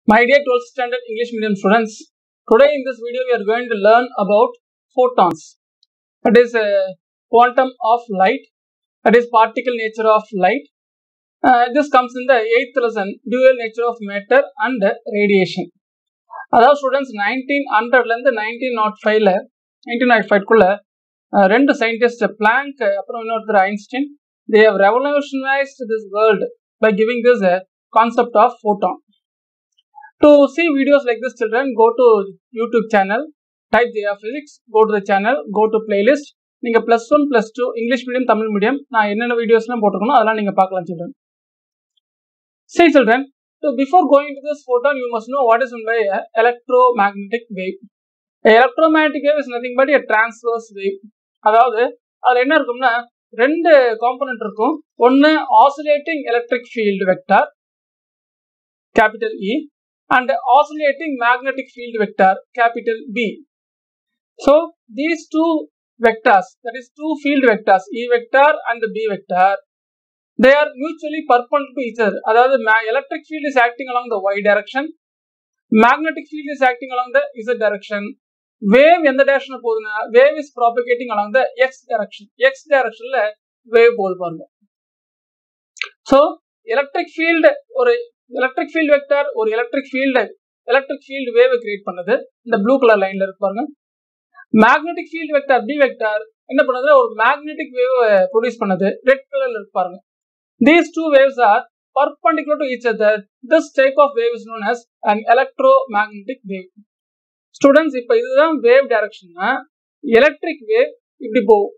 My dear 12th standard English medium students, today in this video we are going to learn about photons. That is a quantum of light, that is particle nature of light. Uh, this comes in the 8th lesson, dual nature of matter and radiation. அதாவது students nineteen ஹண்ட்ரட்லேருந்து nineteen naught ஃபைவ்ல nineteen naught ஃபைவ்க்குள்ள ரெண்டு scientist Planck அப்புறம் இன்னொருத்தர் Einstein they have revolutionised this world by giving this concept of photon To see videos like this, children, go to YouTube channel, type JR Physics, go to the channel, go to playlist. நீங்க plus one plus two English medium Tamil medium நான் என்னென்ன வீடியோஸ்லாம் போட்டிருக்கணும் அதெல்லாம் நீங்க பார்க்கலாம் children See children, so before going to this photon, you must know what is meant by a electromagnetic wave. A electromagnetic wave is nothing but a transverse wave. அதாவது அதுல என்ன இருக்கும்னா ரெண்டு காம்பனன்ட் இருக்கும் ஒன்னு oscillating electric field vector capital E and oscillating magnetic field vector capital B. So these two vectors that is two field vectors E vector and B vector they are mutually perpendicular to each other. அதாவது electric field is acting along the y direction magnetic field is acting along the z direction wave எந்த direction போகுதுன்னா wave is propagating along the x direction x directionல wave போகுது பாருங்க so electric field ஒரு electric field vector ஒரு electric field electric field wave create பண்ணுது இந்த blue colour லைன்ல இருக்கு பாருங்க magnetic field vector B vector என்ன பண்ணுது ஒரு மேக்னெட்டிக் வேவ் ப்ரொடியூஸ் பண்ணுது ரெட் கலர்ல இருக்கு பாருங்க these two waves are perpendicular to each other this type of wave is known us and electro magnetic wave students இப்போ இதுதான் வேவ் டைரக்ஷன்னா எலக்ட்ரிக் வேவ் இப்படி போகும்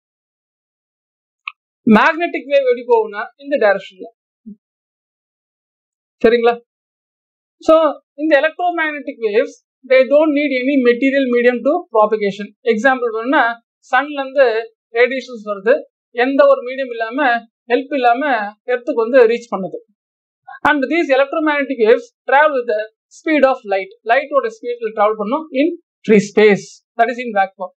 மேக்னெட்டிக் வேவ் எப்படி போகும்னா இந்த டைரக்ஷன்ல சரிங்களா ஸோ இந்த electro magnetic waves they don't need any material medium to propagation example வேணும்னா சன்ல இருந்து ரேடியேஷன்ஸ் வருது எந்த ஒரு மீடியம் இல்லாம ஹெல்ப் இல்லாம எர்த்துக்கு வந்து ரீச் பண்ணுது and these electro magnetic waves travel with speed of light லைட்டோட ஸ்பீட்ல டிராவல் பண்ணும் in free space that is in vacuum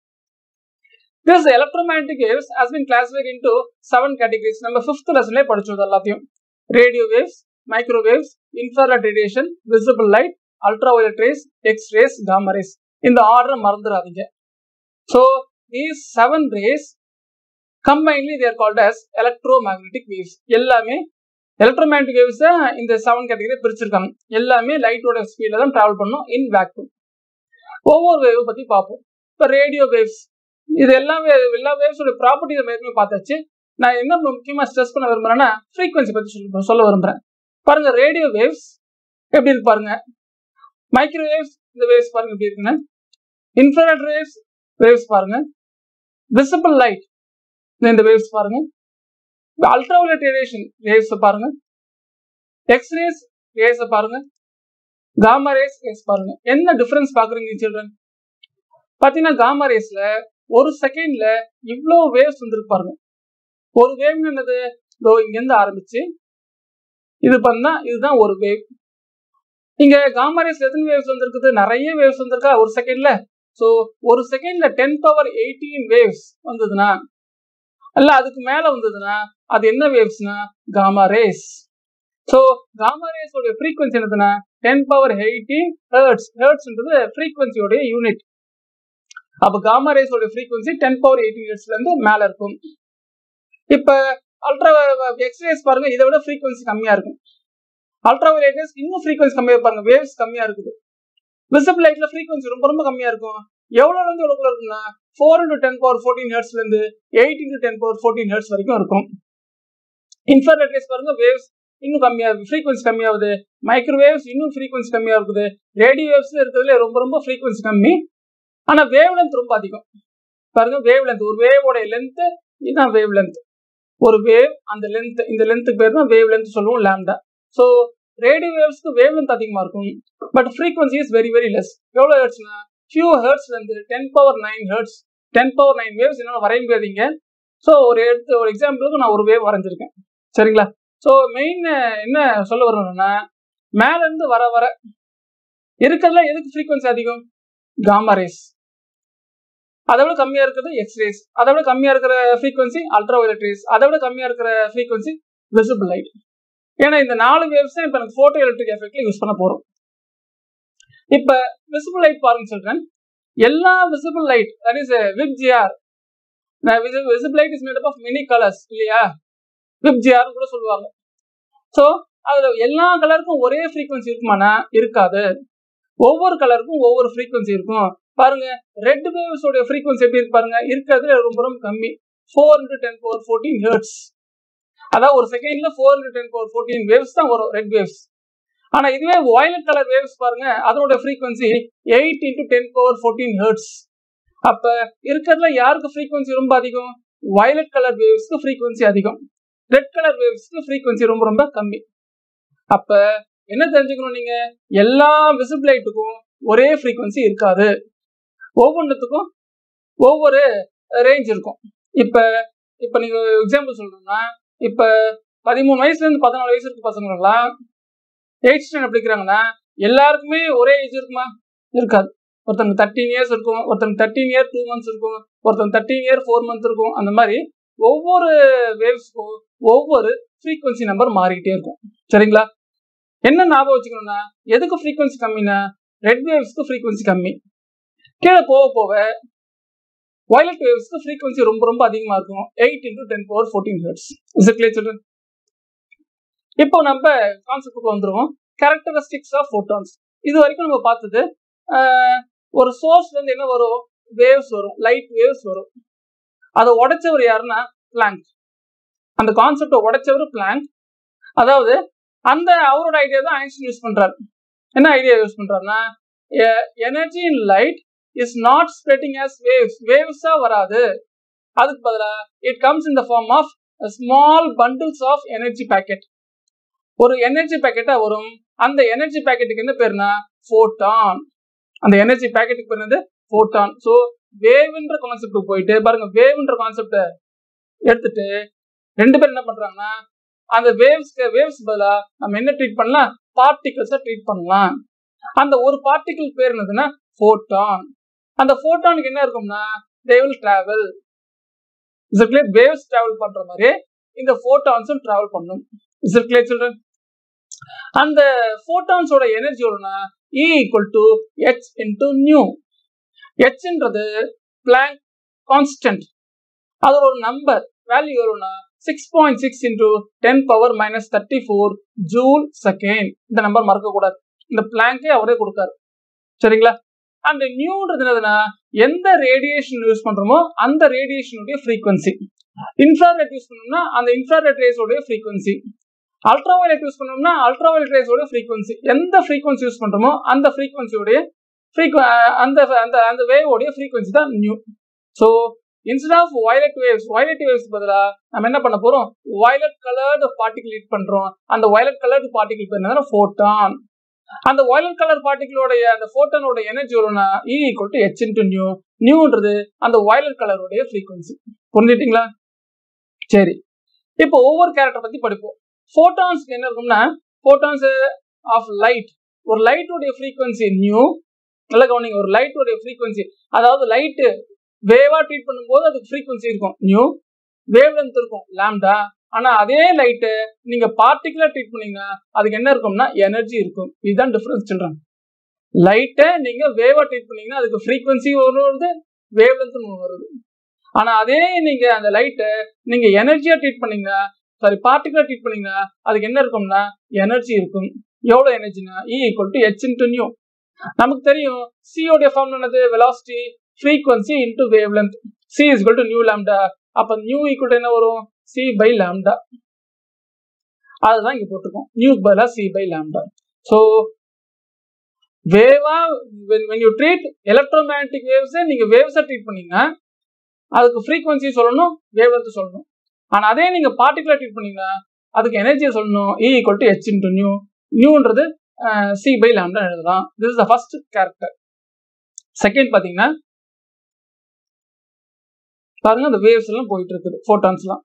This electromagnetic waves has been classified into seven categories. நம்ம ஃபிஃப்த் லெசன்லேயே படிச்சது எல்லாத்தையும் radio waves microwaves infrared radiation visible light ultraviolet rays X rays gamma rays இந்த order மறந்துடாதீங்க so these seven rays combinely they called as electro magnetic waves எல்லாமே electromagnetic waves இந்த seven category பிரிச்சிருக்காங்க எல்லாமே லைட்டோட ஸ்பீடில் தான் டிராவல் பண்ணும் இன் வேக்யூம் ஒவ்வொரு வேவ் பற்றி பார்ப்போம் இப்போ ரேடியோ வேவ்ஸ் இது எல்லாமே எல்லா வேவ்ஸோட ப்ராப்பர்ட்டி நம்ம ஏற்கனவே பார்த்தாச்சு நான் என்ன முக்கியமாக ஸ்ட்ரெஸ் பண்ண விரும்புறேன்னா ஃப்ரீக்வன்சி பற்றி சொல்ல சொல்ல விரும்புறேன் பாருங்க ரேடியோ வேவ்ஸ் எப்படி இருக்கு பாருங்க மைக்ரோவேவ்ஸ் இந்த வேவ்ஸ் பாருங்க எப்படி இருக்குன்னு இன்ஃப்ராரெட் வேவ்ஸ் வேவ்ஸ் பாருங்க விசிபிள் லைட் இந்த வேவ்ஸ் பாருங்க அல்ட்ராவலட் ரேடியேஷன் வேவ்ஸ் பாருங்க எக்ஸ்ரேஸ் ரேஸ் பாருங்க காமா ரேஸ் ரேஸ் பாருங்க என்ன டிஃபரன்ஸ் பாக்குறீங்க சில்ட்ரன் பாத்தீங்கன்னா காமா ரேஸ்ல ஒரு செகண்ட்ல இவ்வளோ வேவ்ஸ் வந்துருக்கு பாருங்க ஒரு வேவ் என்னது இதோ இங்கேருந்து ஆரம்பிச்சு இது பண்ணா இதுதான் ஒரு வேவ் இங்க காமா ரேஸ்ல எத்தனை வேவ்ஸ் வந்திருக்குது நிறைய வேவ்ஸ் வந்திருக்கா ஒரு செகண்ட்ல ஸோ ஒரு செகண்ட்ல டென் பவர் எயிட்டீன் வேவ்ஸ் வந்ததுன்னா அல்ல அதுக்கு மேல வந்ததுன்னா அது என்ன வேவ்ஸ்னா காமா ரேஸ் ஸோ காமா ரேஸோட ஃப்ரீக்வன்சி என்னதுன்னா டென் பவர் எயிட்டீன் ஹேர்ட்ஸ் ஹேர்ட்ஸ்ன்றது ஃப்ரீக்வன்சியோடைய யூனிட் அப்போ காமா ரேஸோட ஃப்ரீக்வன்சி டென் பவர் எயிட்டீன் ஹேர்ட்ஸ்ல இருந்து மேல இருக்கும் இப்ப அல்ட்ரா எக்ஸ்ரேஸ் பாருங்க இதை விட ஃப்ரீக்வன்சி கம்மியா இருக்கும் அல்ட்ரா வயலட்ஸ் இன்னும் ஃப்ரீக்வன்சி கம்மியா பாருங்க வேவ்ஸ் கம்மியா இருக்குது விசிபிள் லைட்ல ஃப்ரீக்வன்சி ரொம்ப ரொம்ப கம்மியா இருக்கும் எவ்வளவு இருந்து எவ்வளவு இருக்குன்னா four into ten power fourteen ஹெர்ட்ஸ்ல இருந்து eight into ten power fourteen hertz வரைக்கும் இருக்கும் இன்ஃபர்ரெட் ரேஸ் பாருங்க வேவ்ஸ் இன்னும் கம்மியாகுது ஃப்ரீக்வன்சி கம்மியாகுது மைக்ரோவேவ்ஸ் இன்னும் ஃப்ரீக்வன்சி கம்மியா இருக்குது ரேடியோ வேவ்ஸ்ல இருக்கிறதுல ரொம்ப ரொம்ப ஃப்ரீக்வன்சி கம்மி ஆனா வேவ் லென்த் ரொம்ப அதிகம் பாருங்க வேவ் லென்த் ஒரு வேவோட லென்த் இதுதான் வேவ் லென்த் ஒரு வேவ் அந்த லென்த் இந்த லென்த்துக்கு பேர் தான் வேவ் லென்த் சொல்லுவோம் லேம்டா ஸோ ரேடியோ வேவ்ஸ்க்கு வேவ் லென்த் அதிகமாக இருக்கும் but frequency is very very less எவ்வளோ ஹெர்ட்ஸ்னா ஃபியூ ஹெர்ட்ஸ்ல இருந்து ten power nine hertz ten power nine waves என்னால் வரைய முடியாதீங்க ஸோ ஒரு எடுத்து ஒரு எக்ஸாம்பிளுக்கு நான் ஒரு வேவ் வரைஞ்சிருக்கேன் சரிங்களா ஸோ மெயின் என்ன சொல்ல வரணும்னா மேல இருந்து வர வர இருக்கிறதுல எதுக்கு ஃப்ரீக்வன்சி அதிகம் காமா ரேஸ் அதை விட கம்மியா இருக்கிறது எக்ஸ் ரேஸ் அதை விட கம்மியா இருக்கிற ஃப்ரீக்வன்சி அல்ட்ரா வயலட் ரேஸ் அதை விட கம்மியா இருக்கிற ஃப்ரீக்வன்சி விசிபிள் லைட் ஏன்னா இந்த நாலு வேவ்ஸ் இப்போ எனக்கு ஃபோட்டோ எலக்ட்ரிக் எஃபெக்ட்ல யூஸ் பண்ண போறோம் இப்ப விசிபிள் லைட் பாருங்க சொல்றேன் எல்லா visible light that is VIBGYOR visible light is made of many colours இல்லையா விப் ஜிஆர் கூட சொல்லுவாங்க ஸோ அதுல எல்லா கலருக்கும் ஒரே ஃப்ரீக்வன்சி இருக்குமானா இருக்காது ஒவ்வொரு கலருக்கும் ஒவ்வொரு ஃப்ரீக்வன்சி இருக்கும் பாருங்க ரெட் வேவ்ஸ் உடைய ஃப்ரீக்வன்சி எப்படி இருக்கு பாருங்க இருக்கிறதுல ரொம்ப ரொம்ப கம்மி four into ten power fourteen hertz அதாவது ஒரு செகண்ட்ல four into ten power fourteen waves தான் வரும் ரெட் வேவ்ஸ் ஆனா இதுவே வயலட் கலர் வேவ்ஸ் பாருங்க அதோட frequency eight into ten power fourteen hertz அப்ப இருக்கிறதுல யாருக்கு ஃப்ரீக்வன்சி ரொம்ப அதிகம் வயலட் கலர் வேவ்ஸ்க்கு ஃப்ரீக்வன்சி அதிகம் ரெட் கலர் வேவ்ஸ்க்கு ஃப்ரீக்வன்சி ரொம்ப ரொம்ப கம்மி அப்ப என்ன தெரிஞ்சுக்கணும் நீங்க எல்லா விசிபிள் லைட்டுக்கும் ஒரே ஃப்ரீக்வன்சி இருக்காது ஒவ்வொன்றுத்துக்கும் ஒவ்வொரு ரேஞ்ச் இருக்கும் இப்ப இப்ப நீங்க எக்ஸாம்பிள் சொல்லணும்னா இப்ப பதிமூணு வயசுல இருந்து பதினாலு வயசு இருக்க பசங்களெல்லாம் எயிட் ஸ்டாண்டர்ட் படிக்கிறாங்கன்னா எல்லாருக்குமே ஒரே ஏஜ் இருக்குமா இருக்காது ஒருத்தங்க தேர்ட்டீன் இயர்ஸ் இருக்கும் ஒருத்தங்க தேர்ட்டீன் இயர் டூ மந்த்ஸ் இருக்கும் ஒருத்தங்க தேர்ட்டீன் இயர் ஃபோர் மந்த் இருக்கும் அந்த மாதிரி ஒவ்வொரு வேவ்ஸ்க்கும் ஒவ்வொரு ஃப்ரீக்வன்சி நம்பர் மாறிக்கிட்டே இருக்கும் சரிங்களா என்ன ஞாபகம் வச்சுக்கணும்னா எதுக்கு ஃப்ரீக்வன்சி கம்மினா ரெட் வேவ்ஸ்க்கு ஃப்ரீக்வன்சி கம்மி கீழே போக போக வயலட் வேவ்ஸ்க்கு ஃப்ரீக்வன்சி ரொம்ப ரொம்ப அதிகமாக இருக்கும் eight into ten power fourteen hertz is clear children இப்போ நம்ம கான்செப்டுக்கு வந்துருவோம் கேரக்டரிஸ்டிக்ஸ் ஆஃப் ஃபோட்டான்ஸ் இது வரைக்கும் நம்ம பார்த்தது ஒரு சோர்ஸ்ல இருந்து என்ன வரும் வேவ்ஸ் வரும் லைட் வேவ்ஸ் வரும் அதை உடைச்சவர் யாருன்னா பிளாங்க் அந்த கான்செப்டை உடைச்சவர் பிளாங்க் அதாவது அந்த அவரோட ஐடியா தான் ஐன்ஸ்டைன் யூஸ் பண்றாரு என்ன ஐடியா யூஸ் பண்றாருன்னா energy in light is not spreading as waves வேவ்ஸா வராது அதுக்கு பதிலா it comes in the form of small bundles of energy packet ஒரு எனர்ஜி பேக்கெட்டா வரும் அந்த எனர்ஜி பேக்கெட்டுக்கு என்ன பேருனா ஃபோட்டான் அந்த எனர்ஜி பேக்கெட்டுக்கு பேர் என்னது ஃபோட்டான் ஸோ வேவ்ன்ற கான்செப்ட் போயிட்டு பாருங்க வேவ்ன்ற கான்செப்ட எடுத்துட்டு ரெண்டு பேரும் என்ன பண்றாங்கன்னா அந்த வேவ்ஸ்க்கு வேவ்ஸ் பதிலா நம்ம என்ன ட்ரீட் பண்ணலாம் பார்ட்டிகல்ஸை ட்ரீட் பண்ணலாம் அந்த ஒரு பார்ட்டிகிள் பேர் என்னதுன்னா ஃபோட்டான் அந்த ஃபோட்டானுக்கு என்ன இருக்கும்னா தே வில் டிராவல் இசர்குலேட் வேவ்ஸ் டிராவல் பண்ற மாதிரி இந்த ஃபோட்டான்ஸும் டிராவல் பண்ணும் இசர்குலேட் சில்ட்ரன் அந்த ஃபோட்டான்ஸோட எனர்ஜி எவ்வளோனா E equal to H into nu ஹெச்ன்றது பிளாங்க் கான்ஸ்டன்ட் அதோட ஒரு நம்பர் வேல்யூ எவ்வளோனா six point six into ten power minus thirty four joule second இந்த நம்பர் மறக்கக்கூடாது இந்த பிளாங்கே அவரே கொடுக்காரு சரிங்களா அந்த நியூன்றது என்னதுன்னா எந்த ரேடியேஷன் யூஸ் பண்றோமோ அந்த ரேடியேஷனுடைய ஃப்ரீக்வன்சி இன்ஃப்ராரெட் யூஸ் பண்ணோம்னா அந்த இன்ஃப்ராரெட் ரேஸோடைய ஃப்ரீக்வன்சி அல்ட்ரா வயலட் யூஸ் பண்ணோம்னா அல்ட்ரா வயலட் ரேஸோட ஃப்ரீக்வன்சி எந்த ஃப்ரீக்வன்சி யூஸ் பண்றோமோ அந்த ஃப்ரீக்வன்சியோடைய அந்த அந்த அந்த வேவோடைய ஃப்ரீக்வன்சி தான் nu so instead of violet waves violet waves பதிலாக நம்ம என்ன பண்ண போறோம் வயலட் கலர்டு பார்ட்டிகல் ஹீட் பண்றோம் அந்த வயலட் கலர்டு பார்ட்டிகல் பேர் என்னன்னா ஃபோட்டான் அந்த வயலட் கலர் பார்ட்டிகளோடைய அந்த ஃபோட்டானோட எனர்ஜி எவ்வளோனா E equal to H into nu நியூன்றது அந்த வயலட் கலருடைய ஃப்ரீக்வன்சி புரிஞ்சுட்டீங்களா சரி இப்போ ஒவ்வொரு கேரக்டர் பத்தி படிப்போம் ஃபோட்டான்ஸ்க்கு என்ன இருக்கும்னா ஃபோட்டான்ஸ் ஆஃப் லைட் ஒரு லைட்டோடைய ஃப்ரீக்வன்சி நியூ நல்லா கவனிங்க ஒரு லைட்டோடைய ஃப்ரீக்வன்சி அதாவது லைட்டு வேவா ட்ரீட் பண்ணும்போது அதுக்கு ஃப்ரீக்வன்சி இருக்கும் நியூ வேவ் லென்த் இருக்கும் லாம்டா ஆனா அதே லைட்டு நீங்க பார்ட்டிகுலா ட்ரீட் பண்ணீங்கன்னா அதுக்கு என்ன இருக்கும்னா எனர்ஜி இருக்கும் இதுதான் டிஃபரன்ஸ் சில்ட்ரன் லைட்டை நீங்க வேவா ட்ரீட் பண்ணீங்கன்னா அதுக்கு ஃப்ரீக்வன்சி ஒன்று வருது வேவ் லென்த் ஒன்று வருது ஆனா அதே நீங்க அந்த லைட்டை நீங்க எனர்ஜியா ட்ரீட் பண்ணீங்கன்னா சாரி பார்ட்டிகுலா ட்ரீட் பண்ணீங்கன்னா அதுக்கு என்ன இருக்கும்னா எனர்ஜி இருக்கும் எவ்வளவு எனர்ஜினா E equal to H into nu நமக்கு தெரியும் சியோடைய ஃபார்ம் என்னது velocity frequency into wavelength C is to nu lambda அப்ப நியூ ஈக்குவல் என்ன வரும் சி பை லாம்டா அதுதான் இங்க போட்டிருக்கோம் நியூ பதிலா சி பை லாம்டா ஸோ வேவா வென் யூ ட்ரீட் எலக்ட்ரோமேட்டிக் வேவ்ஸை நீங்க வேவ்ஸை ட்ரீட் பண்ணீங்கன்னா அதுக்கு ஃப்ரீக்வன்சி சொல்லணும் வேவ் லென்த் சொல்லணும் ஆனா அதே நீங்க பார்ட்டிகுலர் ட்ரீட் பண்ணீங்கன்னா அதுக்கு எனர்ஜியை சொல்லணும் E equal to H into nu நியூன்றது சி பை லாம்டா எழுதலாம் this is the first character second பாத்தீங்கன்னா பாருங்க அந்த வேவ்ஸ் எல்லாம் போயிட்டு இருக்குது ஃபோட்டான்ஸ்லாம்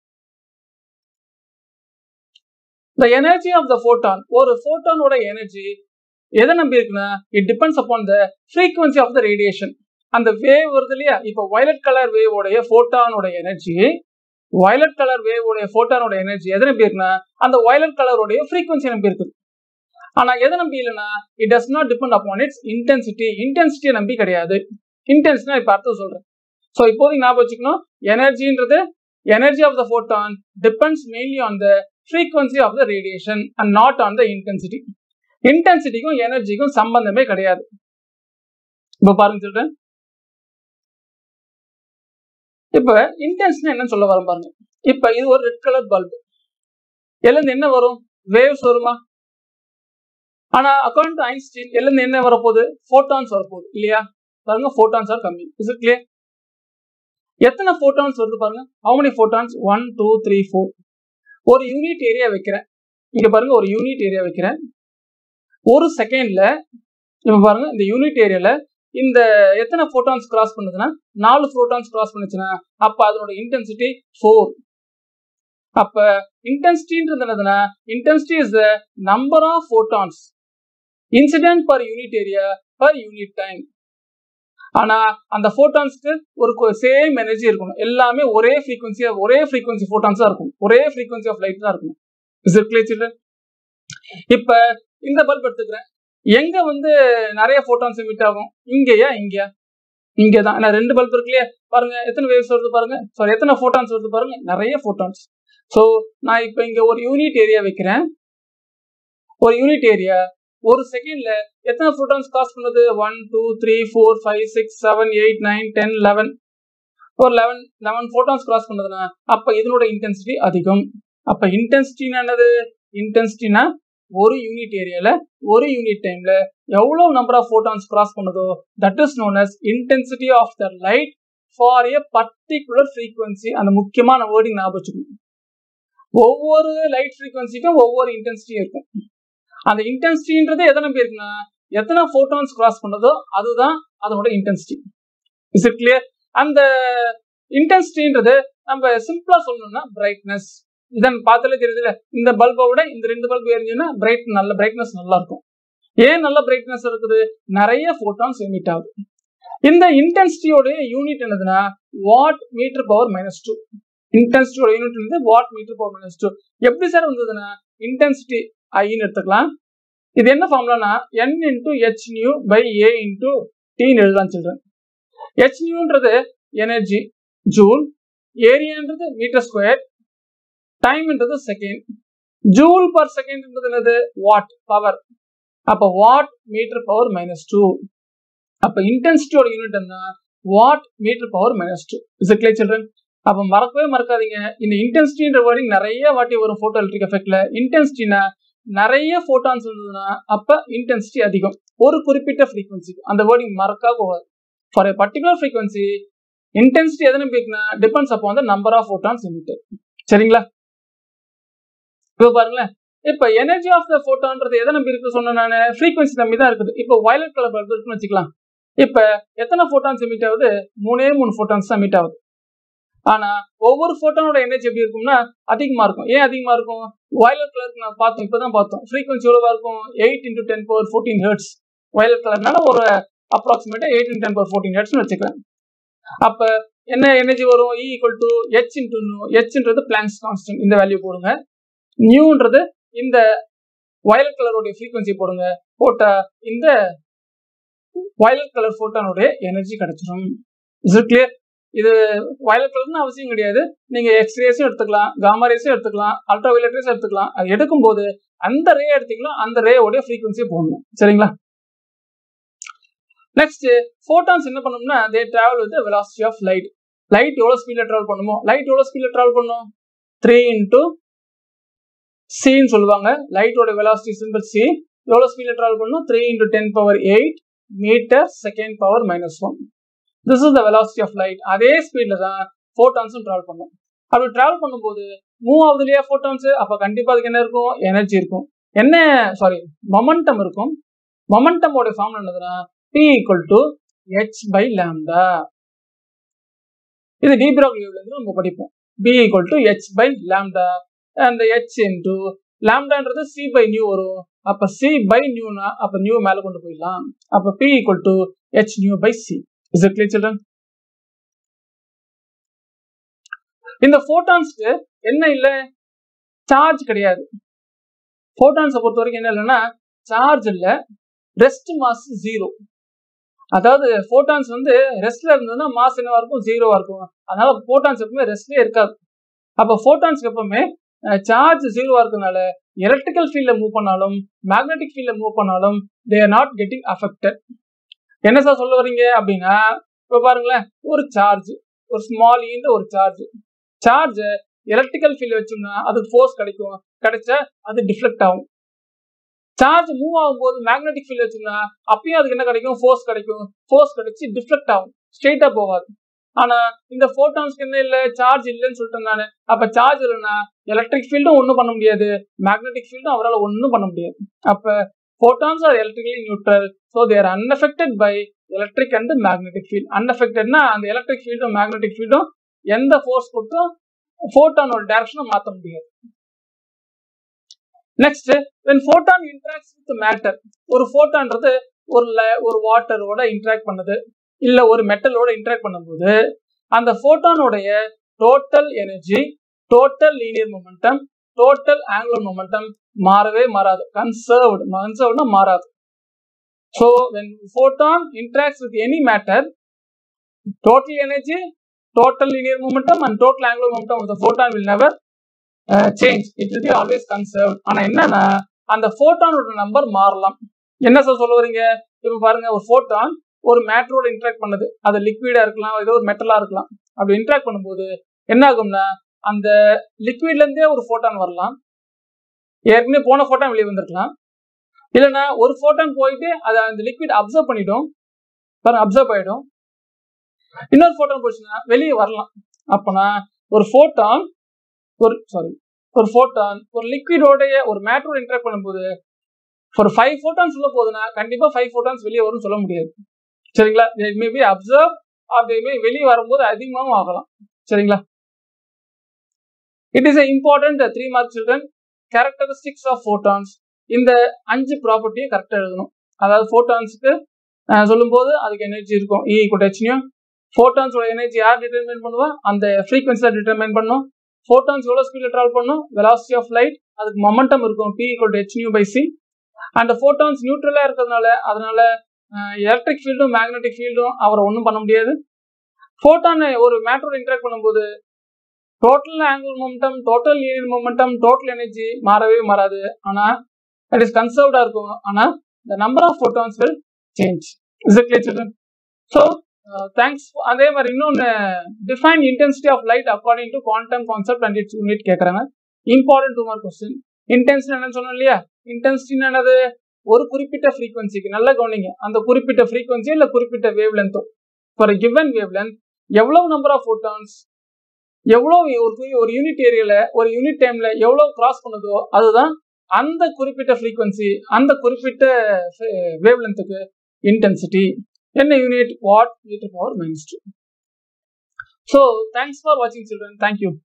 the energy of the photon ஒரு ஃபோட்டானோட எனர்ஜி எதை நம்பி இருக்குன்னா it depends upon the frequency of the radiation அந்த வேவ் வருது இல்லையா இப்போ வயலட் கலர் வேவ் உடைய ஃபோட்டானோட எனர்ஜி வயலட் கலர் வேவ் உடைய ஃபோட்டானோட எனர்ஜி எதை நம்பி இருக்குன்னா அந்த வயலட் கலருடைய ஃப்ரீக்வன்சி நம்பி இருக்குது ஆனா எதை நம்பி இல்லைன்னா it does not depend upon its intensity இன்டென்சிட்டியை நம்பி கிடையாது இன்டென்சிட்டி இப்ப அர்த்தம் சொல்றேன் ஸோ இப்போதைக்கு ஞாபகம் வச்சுக்கணும் எனர்ஜின்றது energy of the photon depends mainly on the frequency of the radiation and not on the intensity இன்டென்சிட்டிக்கும் எனர்ஜிக்கும் சம்பந்தமே கிடையாது இப்போ பாருங்க சொல்றேன் இப்ப இன்டென்சிட்டி என்னன்னு சொல்ல வர பாருங்க இப்ப இது ஒரு ரெட் கலர் பல்பு எல்லாம் என்ன வரும் வேவ்ஸ் வருமா ஆனா அக்கார்டிங் டு ஐன்ஸ்டீன் எல்லாம் என்ன வரப்போகுது ஃபோட்டான்ஸ் வரப்போகுது இல்லையா பாருங்க ஃபோட்டான்ஸ் ஆர் கம்மி இஸ் இட் கிளியர் எத்தனை ஃபோட்டான்ஸ் வருது பாருங்க how many photons one two three four ஒரு யூனிட் ஏரியா வைக்கிறேன் இங்க பாருங்க ஒரு யூனிட் ஏரியா வைக்கிறேன் ஒரு செகண்ட்ல இப்ப பாருங்க இந்த யூனிட் ஏரியால இந்த எத்தனை ஃபோட்டான்ஸ் கிராஸ் பண்ணுதுன்னா நாலு ஃபோட்டான்ஸ் கிராஸ் பண்ணுச்சுன்னா அப்ப அதனோட இன்டென்சிட்டி ஃபோர் அப்ப இன்டென்சிட்டின்றது என்னதுன்னா intensity is the number of photons incident per unit area per unit time ஆனா அந்த ஃபோட்டான்ஸ்க்கு ஒரு சேம் எனர்ஜி இருக்கணும் எல்லாமே ஒரே ஃப்ரீக்வன்சியா ஒரே ஃப்ரீக்வன்சி ஃபோட்டான்ஸா இருக்கும் ஒரே ஃப்ரீக்வன்சி ஆஃப் லைட் தான் இருக்கும் இஸ் இட் கிளியர் சில்ட்ரன் இப்ப இந்த பல்ப் எடுத்துக்கிறேன் எங்க வந்து நிறைய ஃபோட்டான்ஸ் எமிட் ஆகும் இங்கேயா இங்கேயா இங்கே தான் ஏன்னா ரெண்டு பல்ப் இருக்கு இல்லையா பாருங்க எத்தனை வேவ்ஸ் வருது பாருங்க சாரி எத்தனை ஃபோட்டான்ஸ் வருது பாருங்க நிறைய ஃபோட்டான்ஸ் ஸோ நான் இப்போ இங்க ஒரு யூனிட் ஏரியா வைக்கிறேன் ஒரு யூனிட் ஏரியா ஒரு செகண்ட்ல எத்தனை ஃபோட்டான்ஸ் காஸ்ட் பண்ணுது one two three four five six seven eight nine ten eleven ஒரு லெவன் லெவன் ஃபோட்டான்ஸ் கிராஸ் பண்ணுதுன்னா அப்ப இதனோட இன்டென்சிட்டி அதிகம் அப்ப இன்டென்சிட்டினா என்னது இன்டென்சிட்டினா ஒரு யூனிட் ஏரியால ஒரு யூனிட் டைம்ல எவ்வளவு நம்பர் ஆஃப் ஃபோட்டான்ஸ் கிராஸ் பண்ணுதோ that is known as intensity of the light for a particular frequency அந்த முக்கியமான வேர்டிங் ஞாபகம் வச்சுக்கணும் ஒவ்வொரு லைட் ஃப்ரீக்வன்சிக்கும் ஒவ்வொரு இன்டென்சிட்டி இருக்கும் அந்த இன்டென்சிட்டின்றது எத்தனை பேருக்குன்னா எத்தனை ஃபோட்டான்ஸ் கிராஸ் பண்ணதோ அதுதான் அதோட இன்டென்சிட்டி இஸ் இட் கிளியர் அந்த இன்டென்சிட்டின்றது நம்ம சிம்பிளா சொல்லணும்னா பிரைட்னஸ் இதன் பார்த்தாலே தெரியுதுல இந்த பல்பை விட இந்த ரெண்டு பல்ப் எரிஞ்சுன்னா பிரைட் நல்ல பிரைட்னஸ் நல்லா இருக்கும் ஏன் நல்ல பிரைட்னஸ் இருக்குது நிறைய ஃபோட்டான்ஸ் எமிட் ஆகுது இந்த இன்டென்சிட்டியோட யூனிட் என்னதுன்னா watt metre power minus two இன்டென்சிட்டியோட யூனிட் வந்து watt metre power minus two எப்படி சார் வந்ததுன்னா இன்டென்சிட்டி ஐன்னு எடுத்துக்கலாம் இது என்ன ஃபார்முலானா N into H nu by A into டீன்னு எழுதலாம் சில்ட்ரன் ஹெச் நியூன்றது எனர்ஜி ஜூல் ஏரியான்றது மீட்டர் ஸ்கொயர் டைம்ன்றது செகண்ட் ஜூல் பர் செகண்ட்ன்றது என்னது வாட் பவர் அப்ப watt metre power minus two அப்ப இன்டென்சிட்டியோட யூனிட் என்ன watt metre power minus two is clear children அப்ப மறக்கவே மறக்காதீங்க இந்த இன்டென்சிட்டின்ற வேர்டிங் நிறைய வாட்டி வரும் போட்டோ எலக்ட்ரிக் எஃபெக்ட்ல இன்டென்சிட்டினா நிறைய போட்டான்ஸ் இருந்ததுன்னா அப்ப இன்டென்சிட்டி அதிகம் ஒரு குறிப்பிட்ட ஃப்ரீக்வன்சிக்கு அந்த வேர்டிங் மறக்காம போகாது for a particular frequency intensity எதனை பேக்குனா டிபெண்ட்ஸ் அப்போ வந்து நம்பர் ஆஃப் ஃபோட்டான்ஸ் எமிட்டட் சரிங்களா இப்போ பாருங்களேன் இப்போ எனர்ஜி ஆஃப் த ஃபோட்டான்றது எதை நம்பி இருக்கு சொன்ன நான் ஃப்ரீக்வன்சி நம்பி தான் இருக்குது இப்போ வயலட் கலர் பல்ப் இருக்குன்னு வச்சுக்கலாம் இப்போ எத்தனை ஃபோட்டான்ஸ் எமிட் ஆகுது மூணே மூணு ஃபோட்டான்ஸ் தான் எமிட் ஆகுது ஆனா ஒவ்வொரு ஃபோட்டானோட எனர்ஜி எப்படி இருக்கும்னா அதிகமா இருக்கும் ஏன் அதிகமா இருக்கும் வயலட் கலருக்கு நான் பார்த்தோம் இப்பதான் பார்த்தோம் ஃப்ரீக்வன்சி எவ்வளவா இருக்கும் eight into ten power fourteen hertz violet கலர்னால ஒரு அப்ராக்சிமேட்டா eight into ten power fourteen ஹெர்ட்ஸ்னு வச்சுக்கிறேன் அப்ப என்ன எனர்ஜி வரும் E equal to h into nu ஹெச்ன்றது பிளாங்ஸ் கான்ஸ்டன்ட் இந்த வேல்யூ போடுங்க நியூன்றது இந்த வயலட் கலருடைய ஃப்ரீக்வன்சி போடுங்க போட்டா இந்த வயலட் கலர் ஃபோட்டானுடைய எனர்ஜி கிடைச்சிடும் இஸ் கிளியர் இது வயலட் கலர்னு அவசியம் கிடையாது நீங்க எக்ஸ்ரேஸும் எடுத்துக்கலாம் காமா ரேஸும் எடுத்துக்கலாம் அல்ட்ரா வயலட் ரேஸ் எடுத்துக்கலாம் அது எடுக்கும்போது அந்த ரே எடுத்தீங்களோ அந்த ரேயோடைய ஃப்ரீக்வன்சியை போடணும் சரிங்களா நெக்ஸ்ட் ஃபோட்டான்ஸ் என்ன பண்ணணும்னா they travel with velocity of light light எவ்வளோ ஸ்பீட்ல டிராவல் பண்ணுமோ லைட் எவ்வளோ ஸ்பீட்ல டிராவல் பண்ணும் த்ரீ இன்டூ சின்னு சொல்லுவாங்க லைட்டோட வெலாசிட்டி சிம்பிள் சி எவ்வளோ ஸ்பீட்ல டிராவல் பண்ணும் three into ten power eight metre second power minus one this is the velocity of light அதே ஸ்பீட்ல தான் ஃபோட்டான்ஸும் டிராவல் பண்ணும் அப்படி டிராவல் பண்ணும்போது மூவ் ஆகுது இல்லையா ஃபோட்டான்ஸ் அப்ப கண்டிப்பா அதுக்கு என்ன இருக்கும் எனர்ஜி இருக்கும் என்ன சாரி மொமெண்டம் இருக்கும் மொமெண்டமோட ஃபார்ம் என்னதுன்னா p equal to h by lambda இது டீப்ராக் இருந்து நம்ம படிப்போம் p equal to h by lambda அந்த ஹெச் இன்டூ லேம்டான்றது சி பை நியூ வரும் அப்ப சி பை நியூனா அப்ப நியூ மேல கொண்டு போயிடலாம் அப்ப p equal to h nu by c is it clear children இந்த போட்டான்ஸ்க்கு என்ன இல்ல சார்ஜ் கிடையாது போட்டான்ஸை பொறுத்த வரைக்கும் என்ன இல்லைன்னா சார்ஜ் இல்ல ரெஸ்ட் மாஸ் ஜீரோ அதாவது ஃபோட்டான்ஸ் வந்து ரெஸ்ட்ல இருந்ததுன்னா மாஸ் என்னவா இருக்கும் ஜீரோவா இருக்கும் அதனால ஃபோட்டான்ஸ் எப்பவுமே ரெஸ்ட்லயே இருக்காது அப்ப ஃபோட்டான்ஸ்க்கு எப்பவுமே சார்ஜ் ஜீரோவா இருக்கனால எலக்ட்ரிக்கல் ஃபீல்ட்ல மூவ் பண்ணாலும் மேக்னெட்டிக் ஃபீல்ட்ல மூவ் பண்ணாலும் they are not getting affected என்ன சார் சொல்ல வரீங்க அப்படின்னா இப்ப பாருங்களேன் ஒரு சார்ஜ் ஒரு ஸ்மால் ஈன்ற ஒரு சார்ஜ் சார்ஜ் எலக்ட்ரிக்கல் ஃபீல்ட் வச்சோம்னா அதுக்கு ஃபோர்ஸ் கிடைக்கும் கிடைச்சா அது டிஃப்ளெக்ட் ஆகும் சார்ஜ் மூவ் ஆகும்போது மேக்னெட்டிக் ஃபீல்ட் வச்சோம்னா அப்பயும் அதுக்கு என்ன கிடைக்கும் ஃபோர்ஸ் கிடைக்கும் ஃபோர்ஸ் கிடைச்சி டிஃப்ளெக்ட் ஆகும் ஸ்ட்ரெயிட்டா போகாது ஆனா இந்த போட்டான்ஸ்க்கு என்ன இல்ல சார்ஜ் இல்லைன்னு சொல்லிட்டேன் நானு அப்ப சார்ஜ் இல்லைன்னா எலக்ட்ரிக் ஃபீல்டும் ஒன்றும் பண்ண முடியாது மேக்னெட்டிக் ஃபீல்டும் அவரால் ஒன்றும் பண்ண முடியாது அப்ப photons are electrically neutral so they are unaffected by electric and magnetic field unaffectedனா அந்த எலக்ட்ரிக் ஃபீல்டும் மேக்னெட்டிக் ஃபீல்டும் எந்த ஃபோர்ஸ் கொடுத்தும் ஃபோட்டானோட டைரக்ஷனை மாற்ற முடியாது next when photon interacts with matter ஒரு ஃபோட்டான்றது ஒரு ஒரு வாட்டரோட இன்ட்ராக்ட் பண்ணுது இல்ல ஒரு மெட்டலோட இன்ட்ராக்ட் பண்ணும்போது அந்த ஃபோட்டானோடைய total energy total linear momentum total angular momentum மாறவே மாறாது கன்சர்வ்டு கன்சர்வ்னா மாறாது so when photon interacts with any matter total energy total linear momentum and total angular momentum of the photon will never change it will be always conserve ஆனா என்னன்னா அந்த ஃபோட்டானோட number மாறலாம் என்ன sir சொல்ல வரீங்க இப்போ பாருங்க ஒரு ஃபோட்டான் ஒரு மேட்டரோட இன்ட்ராக்ட் பண்ணுது அது லிக்விடா இருக்கலாம் ஏதோ ஒரு மெட்டலா இருக்கலாம் அப்படி இன்ட்ராக்ட் பண்ணும்போது என்ன ஆகும்னா அந்த லிக்விட்ல இருந்தே ஒரு ஃபோட்டான் வரலாம் ஏற்கனவே போன ஃபோட்டான் வெளியே வந்திருக்கலாம் இல்லைன்னா ஒரு ஃபோட்டான் போயிட்டு அதை அந்த லிக்விட் அப்சர்வ் பண்ணிடும் பாருங்க அப்சர்வ் ஆயிடும் இன்னொரு ஃபோட்டான் போச்சுன்னா வெளியே வரலாம் அப்பனா ஒரு ஃபோட்டான் ஒரு சாரி ஒரு ஃபோட்டான் ஒரு லிக்விடோடைய ஒரு மேட்டரோட இன்ட்ராக்ட் பண்ணும்போது ஒரு ஃபைவ் ஃபோட்டான்ஸ் உள்ள போகுதுன்னா கண்டிப்பா ஃபைவ் ஃபோட்டான்ஸ் வெளியே வரும்னு சொல்ல முடியாது சரிங்களா மேபி அப்சர்வ் அப்படி வெளியே வரும்போது அதிகமாகவும் ஆகலாம் சரிங்களா it is important three mark children characteristics of photons இந்த அஞ்சு ப்ராப்பர்ட்டியை கரெக்டாக எழுதணும் அதாவது ஃபோட்டான்ஸுக்கு சொல்லும்போது அதுக்கு எனர்ஜி இருக்கும் இ கொட்டச்சியும் ஃபோட்டான்ஸோட எனர்ஜி யார் டிட்டர்மைன் பண்ணுவா அந்த ஃப்ரீக்வன்சியில் டிட்டர்மைன் பண்ணும் ஃபோட்டான்ஸ் எவ்வளோ ஸ்பீடில் ட்ராவல் பண்ணும் வெலாசிட்டி ஆஃப் லைட் அதுக்கு மொமெண்டம் இருக்கும் p equal to h nu by c அந்த ஃபோட்டான்ஸ் நியூட்ரலாக இருக்கிறதுனால அதனால எலக்ட்ரிக் ஃபீல்டும் மேக்னெட்டிக் ஃபீல்டும் அவரை ஒன்றும் பண்ண முடியாது ஃபோட்டான் ஒரு மேட்டரோட இன்ட்ராக்ட் பண்ணும்போது total angular momentum total linear momentum total energy மாறவே மாறாது ஆனால் இட் இஸ் கன்சர்வ்டா இருக்கும் ஆனால் the number of photons will change is it clear children so thanks அதே மாதிரி இன்னொன்று define intensity of light according to quantum concept and its unit கேட்குறாங்க important two mark question intensity என்னன்னு சொன்னோம் இல்லையா இன்டென்சிட்டி என்னது ஒரு குறிப்பிட்ட ஃப்ரீக்வன்சிக்கு நல்லா கவனிங்க அந்த குறிப்பிட்ட ஃப்ரீக்வன்சி இல்லை குறிப்பிட்ட வேவ் லென்த்தோ ஃபார் கிவன் வேவ் லென்த் எவ்வளவு நம்பர் ஆஃப் ஃபோட்டான்ஸ் எவ்வளோ ஒரு ஒரு யூனிட் ஏரியால ஒரு யூனிட் டைம்ல எவ்வளோ கிராஸ் பண்ணுதோ அதுதான் அந்த குறிப்பிட்ட ஃப்ரீக்வன்சி அந்த குறிப்பிட்ட வேவ் லென்த்துக்கு இன்டென்சிட்டி என்ன unit watt metre power minus two so thanks for வாட்சிங் சில்ட்ரன் தேங்க்யூ